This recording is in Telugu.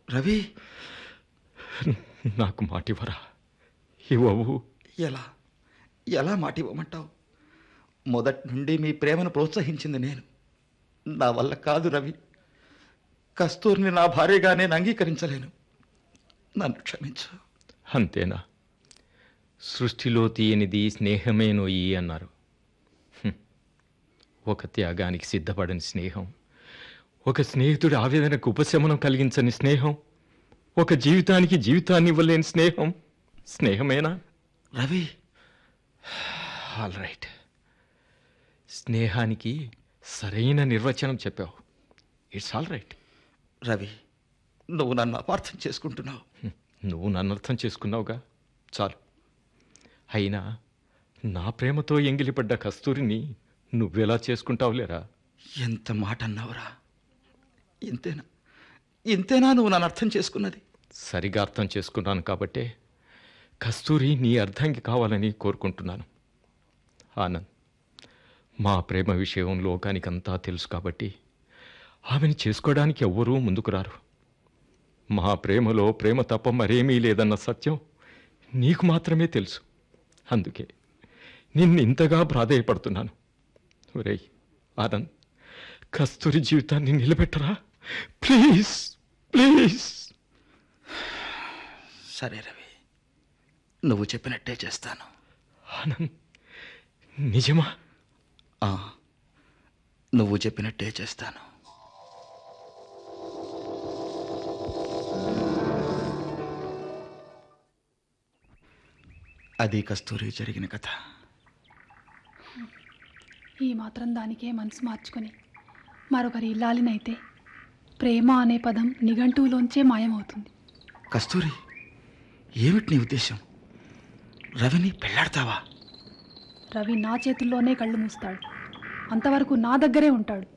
రవి నాకు మాటివరా ఇవ్వవు ఎలా ఎలా మాట ఇవ్వమంటావు మొదటి నుండి మీ ప్రేమను ప్రోత్సహించింది నేను నా వల్ల కాదు రవి కస్తూరిని నా భార్యగా నేను అంగీకరించలేను నన్ను క్షమించు అంతేనా సృష్టిలో తీయనిది స్నేహమేనోయి అన్నారు హ్మ్. ఒక త్యాగానికి సిద్ధపడని స్నేహం ఒక స్నేహితుడి ఆవేదనకు ఉపశమనం కలిగించని స్నేహం ఒక జీవితానికి జీవితాన్ని ఇవ్వలేని స్నేహం స్నేహమేనా రవి ఆల్ రైట్ స్నేహానికి సరైన నిర్వచనం చెప్పావు ఇట్స్ ఆల్ రైట్ రవి నువ్వు నన్ను అపార్థం చేసుకుంటున్నావు నువ్వు నన్ను అర్థం చేసుకున్నావుగా చాలు అయినా నా ప్రేమతో ఎంగిలిపడ్డ కస్తూరిని నువ్వెలా చేసుకుంటావులేరా ఎంత మాట అన్నావురా ఇంతేనా ఇంతేనా నువ్వు నన్ను అర్థం చేసుకున్నది సరిగా అర్థం చేసుకున్నాను కాబట్టే కస్తూరి నీ అర్థంకి కావాలని కోరుకుంటున్నాను ఆనంద్ మా ప్రేమ విషయం లోకానికంతా తెలుసు కాబట్టి ఆమెను చేసుకోవడానికి ఎవ్వరూ ముందుకు రారు మా ప్రేమలో ప్రేమ తప్ప మరేమీ లేదన్న సత్యం నీకు మాత్రమే తెలుసు అందుకే నిన్ను ఇంతగా ప్రాధేయపడుతున్నాను ఒరేయ్ ఆనంద్ కస్తూరి జీవితాన్ని నిలబెట్టరా ప్లీజ్ ప్లీజ్ సరే రవి నువ్వు చెప్పినట్టే చేస్తాను ఆనంద్ నిజమా ఆ, నువ్వు చెప్పినట్టే చేస్తాను అది కస్తూరి జరిగిన కథ ఈ మాత్రం దానికే మనసు మార్చుకొని మరొకరి ఇల్లాలినైతే ప్రేమ అనే పదం నిఘంటువులోంచే మాయమవుతుంది కస్తూరి ఏమిటి నీ ఉద్దేశం రవిని పెళ్ళాడతావా రవి నా చేతుల్లోనే కళ్ళు మూస్తాడు అంతవరకు నా దగ్గరే ఉంటాడు